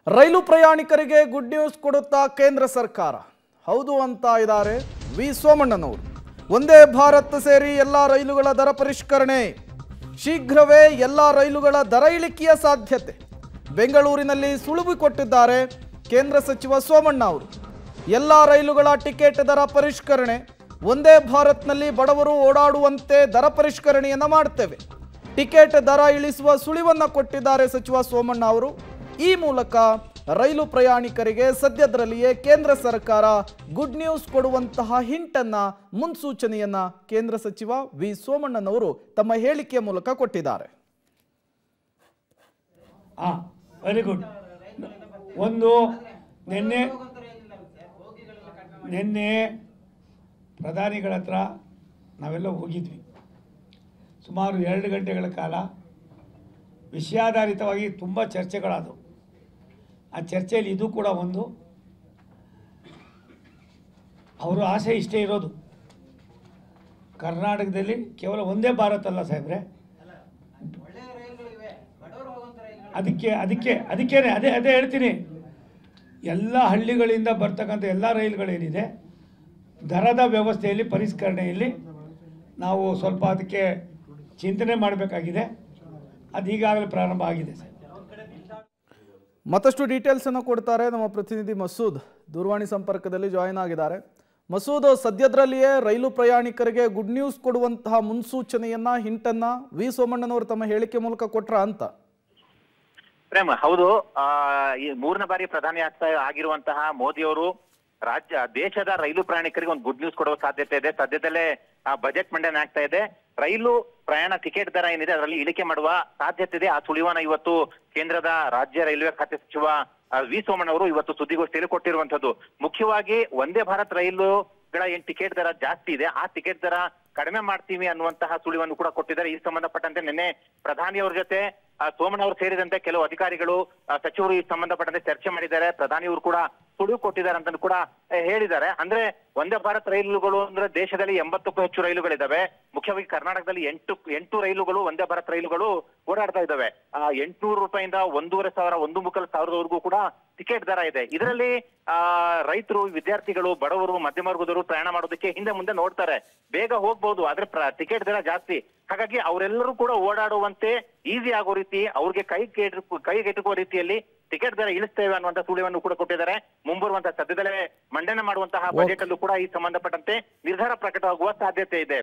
ರೈಲು ಪ್ರಯಾಣಿಕರಿಗೆ good news ಕೊಡುತ್ತಾ ಕೇಂದ್ರ ಸರ್ಕಾರ ಹೌದು ಅಂತ ಇದ್ದಾರೆ ವಿ ಸೋಮಣ್ಣನವರು ಒಂದೇ ಭಾರತ್ ಸೇರಿ ಎಲ್ಲ ರೈಲುಗಳ ದರ ಪರಿಷ್ಕರಣೆ ಶೀಘ್ರವೇ ಎಲ್ಲ ರೈಲುಗಳ ದರ ಇಳಿಕೆಯ ಸಾಧ್ಯತೆ ಬೆಂಗಳೂರಿನಲ್ಲಿ ಸುಳುವು ಕೊಟ್ಟಿದ್ದಾರೆ ಕೇಂದ್ರ ಸಚಿವ ಸೋಮಣ್ಣ ಅವರು ಎಲ್ಲ ರೈಲುಗಳ ಟಿಕೆಟ್ ದರ ಪರಿಷ್ಕರಣೆ ಒಂದೇ ಭಾರತ್ನಲ್ಲಿ ಬಡವರು ಓಡಾಡುವಂತೆ ದರ ಪರಿಷ್ಕರಣೆಯನ್ನು ಮಾಡ್ತೇವೆ ಟಿಕೆಟ್ ದರ ಇಳಿಸುವ ಸುಳಿವನ್ನ ಕೊಟ್ಟಿದ್ದಾರೆ ಸಚಿವ ಸೋಮಣ್ಣ ಅವರು ಈ ಮೂಲಕ ರೈಲು ಪ್ರಯಾಣಿಕರಿಗೆ ಸದ್ಯದರಲ್ಲಿಯೇ ಕೇಂದ್ರ ಸರ್ಕಾರ ಗುಡ್ ನ್ಯೂಸ್ ಕೊಡುವಂತಹ ಹಿಂಟನ್ನ ಮುನ್ಸೂಚನೆಯನ್ನ ಕೇಂದ್ರ ಸಚಿವ ವಿ ಸೋಮಣ್ಣನವರು ತಮ್ಮ ಹೇಳಿಕೆಯ ಮೂಲಕ ಕೊಟ್ಟಿದ್ದಾರೆ ಹಾಂ ವೆರಿ ಗುಡ್ ಒಂದು ನಿನ್ನೆ ನಿನ್ನೆ ಪ್ರಧಾನಿಗಳ ಹತ್ರ ನಾವೆಲ್ಲ ಹೋಗಿದ್ವಿ ಸುಮಾರು ಎರಡು ಗಂಟೆಗಳ ಕಾಲ ವಿಷಯಾಧಾರಿತವಾಗಿ ತುಂಬ ಚರ್ಚೆಗಳಾದವು ಆ ಚರ್ಚೆಯಲ್ಲಿ ಇದು ಕೂಡ ಒಂದು ಅವರು ಆಸೆ ಇಷ್ಟೇ ಇರೋದು ಕರ್ನಾಟಕದಲ್ಲಿ ಕೇವಲ ಒಂದೇ ಭಾರತ್ ಅಲ್ಲ ಸಾಹೇಬ್ರೆ ಅದಕ್ಕೆ ಅದಕ್ಕೆ ಅದಕ್ಕೇನೆ ಅದೇ ಅದೇ ಹೇಳ್ತೀನಿ ಎಲ್ಲ ಹಳ್ಳಿಗಳಿಂದ ಬರ್ತಕ್ಕಂಥ ಎಲ್ಲ ರೈಲುಗಳೇನಿದೆ ದರದ ವ್ಯವಸ್ಥೆಯಲ್ಲಿ ಪರಿಷ್ಕರಣೆಯಲ್ಲಿ ನಾವು ಸ್ವಲ್ಪ ಅದಕ್ಕೆ ಚಿಂತನೆ ಮಾಡಬೇಕಾಗಿದೆ ಅದು ಈಗಾಗಲೇ ಪ್ರಾರಂಭ ಆಗಿದೆ ಸರ್ ಮತ್ತಷ್ಟು ಡೀಟೇಲ್ಸ್ ಅನ್ನು ಕೊಡ್ತಾರೆ ನಮ್ಮ ಪ್ರತಿನಿಧಿ ಮಸೂದ್ ದೂರವಾಣಿ ಸಂಪರ್ಕದಲ್ಲಿ ಜಾಯಿನ್ ಆಗಿದ್ದಾರೆ ಮಸೂದ್ ಸದ್ಯದರಲ್ಲಿಯೇ ರೈಲು ಪ್ರಯಾಣಿಕರಿಗೆ ಗುಡ್ ನ್ಯೂಸ್ ಕೊಡುವಂತಹ ಮುನ್ಸೂಚನೆಯನ್ನ ಹಿಂಟನ್ನ ವಿ ಸೋಮಣ್ಣನವರು ತಮ್ಮ ಹೇಳಿಕೆ ಮೂಲಕ ಕೊಟ್ರ ಅಂತ ಪ್ರೇಮ್ ಹೌದು ಆ, ಈ ಮೂರನೇ ಬಾರಿ ಪ್ರಧಾನಿ ಆಗ್ತಾ ಆಗಿರುವಂತಹ ಮೋದಿ ಅವರು ರಾಜ್ಯ ದೇಶದ ರೈಲು ಪ್ರಯಾಣಿಕರಿಗೆ ಒಂದು ಗುಡ್ ನ್ಯೂಸ್ ಕೊಡುವ ಸಾಧ್ಯತೆ ಇದೆ ಸದ್ಯದಲ್ಲೇ ಬಜೆಟ್ ಮಂಡನೆ ಆಗ್ತಾ ಇದೆ ರೈಲು ಪ್ರಯಾಣ ಟಿಕೆಟ್ ದರ ಏನಿದೆ ಅದರಲ್ಲಿ ಇಳಿಕೆ ಮಾಡುವ ಸಾಧ್ಯತೆ ಇದೆ ಆ ಸುಳಿವನ್ನ ಇವತ್ತು ಕೇಂದ್ರದ ರಾಜ್ಯ ರೈಲ್ವೆ ಖಾತೆ ಸಚಿವ ಆ, ವಿ ಸೋಮಣ್ಣ ಅವರು ಇವತ್ತು ಸುದ್ದಿಗೋಷ್ಠಿಯಲ್ಲಿ ಕೊಟ್ಟಿರುವಂತದ್ದು ಮುಖ್ಯವಾಗಿ ಒಂದೇ ಭಾರತ್ ರೈಲುಗಳ ಏನ್ ಟಿಕೆಟ್ ದರ ಜಾಸ್ತಿ ಇದೆ ಆ ಟಿಕೆಟ್ ದರ ಕಡಿಮೆ ಮಾಡ್ತೀವಿ ಅನ್ನುವಂತಹ ಸುಳಿವನ್ನು ಕೂಡ ಕೊಟ್ಟಿದ್ದಾರೆ ಈ ಸಂಬಂಧಪಟ್ಟಂತೆ ನಿನ್ನೆ ಪ್ರಧಾನಿ ಅವ್ರ ಜೊತೆ ಆ, ಸೋಮಣ್ಣ ಅವರು ಸೇರಿದಂತೆ ಕೆಲವು ಅಧಿಕಾರಿಗಳು ಆ, ಸಚಿವರು ಈ ಸಂಬಂಧಪಟ್ಟಂತೆ ಚರ್ಚೆ ಮಾಡಿದ್ದಾರೆ ಪ್ರಧಾನಿ ಅವರು ಕೂಡ ಸುಳಿವು ಕೊಟ್ಟಿದ್ದಾರೆ ಅಂತ ಕೂಡ ಆ, ಹೇಳಿದ್ದಾರೆ ಅಂದ್ರೆ ಒಂದೇ ಭಾರತ್ ರೈಲುಗಳು ಅಂದ್ರೆ ದೇಶದಲ್ಲಿ ಎಂಬತ್ತಕ್ಕೂ ಹೆಚ್ಚು ರೈಲುಗಳಿದಾವೆ ಮುಖ್ಯವಾಗಿ ಕರ್ನಾಟಕದಲ್ಲಿ ಎಂಟು ಎಂಟು ರೈಲುಗಳು ಒಂದೇ ಭಾರತ್ ರೈಲುಗಳು ಓಡಾಡ್ತಾ ಇದ್ದಾವೆ ಆ ಎಂಟ್ನೂರು ರೂಪಾಯಿಂದ ಒಂದೂವರೆ ಸಾವಿರ ಒಂದು ಮುಕ್ಕಾಲು ಸಾವಿರದವರೆಗೂ ಕೂಡ ಟಿಕೆಟ್ ದರ ಇದೆ ಇದರಲ್ಲಿ ಆ ರೈತರು ವಿದ್ಯಾರ್ಥಿಗಳು ಬಡವರು ಮಧ್ಯಮ ವರ್ಗದವರು ಪ್ರಯಾಣ ಮಾಡೋದಕ್ಕೆ ಹಿಂದೆ ಮುಂದೆ ನೋಡ್ತಾರೆ ಬೇಗ ಹೋಗ್ಬೋದು ಆದ್ರೆ ಟಿಕೆಟ್ ದರ ಜಾಸ್ತಿ ಹಾಗಾಗಿ ಅವರೆಲ್ಲರೂ ಕೂಡ ಓಡಾಡುವಂತೆ ಈಸಿ ಆಗೋ ರೀತಿ ಅವ್ರಿಗೆ ಕೈ ಕೈಗೆಟುಕುವ ರೀತಿಯಲ್ಲಿ ಟಿಕೆಟ್ ದರ ಇಳಿಸ್ತೇವೆ ಅನ್ನುವಂತ ಸುಳಿವನ್ನು ಕೂಡ ಕೊಟ್ಟಿದ್ದಾರೆ ಮುಂಬರುವಂತಹ ಸದ್ಯದಲ್ಲೇ ಮಂಡನೆ ಮಾಡುವಂತಹ ಬಜೆಟ್ ಅಲ್ಲೂ ಕೂಡ ಈ ಸಂಬಂಧಪಟ್ಟಂತೆ ನಿರ್ಧಾರ ಪ್ರಕಟವಾಗುವ ಸಾಧ್ಯತೆ ಇದೆ